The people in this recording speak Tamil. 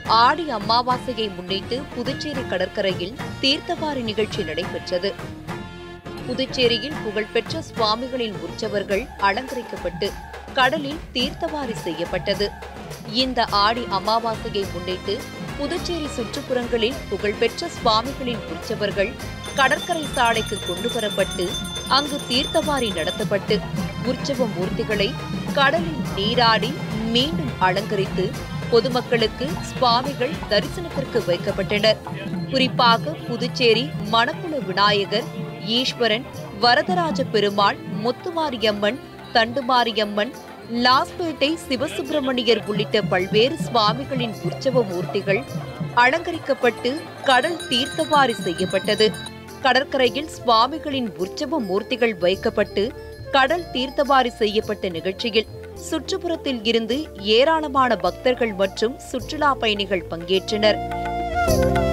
ஆடி அமாவாசையை முன்னிட்டு புதுச்சேரி கடற்கரையில் தீர்த்தவாரி நிகழ்ச்சி நடைபெற்றது புதுச்சேரியில் புகழ்பெற்ற சுவாமிகளின் உற்சவர்கள் அலங்கரிக்கப்பட்டு கடலில் தீர்த்தவாரி செய்யப்பட்டது இந்த ஆடி அமாவாசையை முன்னிட்டு புதுச்சேரி சுற்றுப்புறங்களில் புகழ்பெற்ற சுவாமிகளின் உற்சவர்கள் கடற்கரை சாலைக்கு கொண்டு வரப்பட்டு அங்கு தீர்த்தவாரி நடத்தப்பட்டு உற்சவ மூர்த்திகளை கடலில் நீராடி மீண்டும் அலங்கரித்து பொதுமக்களுக்கு சுவாமிகள் தரிசனத்திற்கு வைக்கப்பட்டனர் குறிப்பாக புதுச்சேரி மணக்குள விநாயகர் ஈஸ்வரன் வரதராஜ பெருமாள் முத்துமாரியம்மன் தண்டுமாரியம்மன் லாஸ்பேட்டை சிவசுப்பிரமணியர் உள்ளிட்ட பல்வேறு சுவாமிகளின் உற்சவ மூர்த்திகள் அலங்கரிக்கப்பட்டு கடல் தீர்த்தவாரி செய்யப்பட்டது கடற்கரையில் சுவாமிகளின் உற்சவ மூர்த்திகள் வைக்கப்பட்டு கடல் தீர்த்தவாரி செய்யப்பட்ட நிகழ்ச்சியில் சுற்றுப்புறத்தில் இருந்து ஏராளமான பக்தர்கள் மற்றும் சுற்றுலா பயணிகள் பங்கேற்றனர்